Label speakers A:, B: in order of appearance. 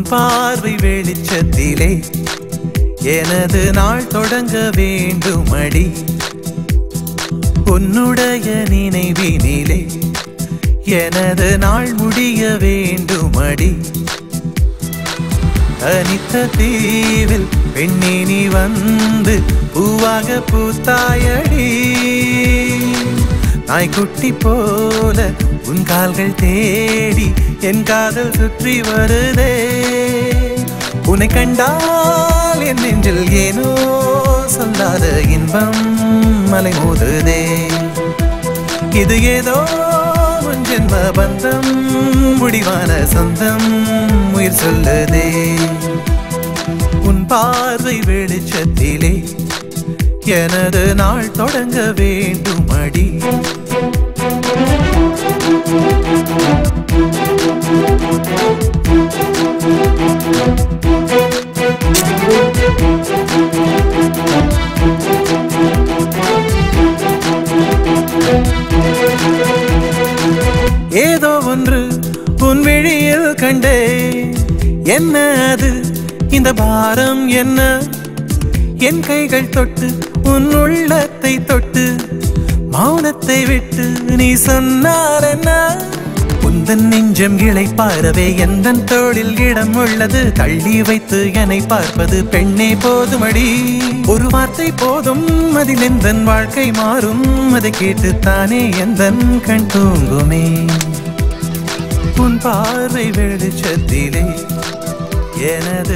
A: பார்வை வெளிச்சத்திலே எனது நாள் தொடங்க வேண்டுமடி உன்னுடைய நினைவினிலே எனது நாள் முடிய வேண்டுமடி தனித்த தீவில் பெண்ணினி வந்து பூவாக பூத்தாயடி நாய்க்குட்டி போல உன் கால்கள் தேடி என் காதல் சுற்றி வருதே உன்னை கண்டால் என் நெஞ்சில் ஏனோ சொல்லாத இன்பம் மலை மோதுதே இது ஏதோ உன் ஜென்ம பந்தம் முடிவான சொந்தம் உயிர் சொல்லுதே உன் பார்வை வெளிச்சத்திலே எனது நாள் தொடங்க வேண்டும் அடி ஏதோ ஒன்று உன் விழியில் கண்டே என்ன அது இந்த பாரம் என்ன என் கைகள் தொட்டு உன் உள்ளத்தை தொட்டு மௌனத்தை விட்டு நீ சொன்னால் என்ன உந்தன் நெஞ்சம் இழை பாரவே எந்த தோளில் இடம் உள்ளது தள்ளி வைத்து என்னை பார்ப்பது பெண்ணே போதுமடி ஒரு வார்த்தை போதும் அதில் எந்த வாழ்க்கை மாறும் அதை கேட்டுத்தானே எந்த கண் தூங்குமே உன் பார்வை வெளிச்சத்திலே எனது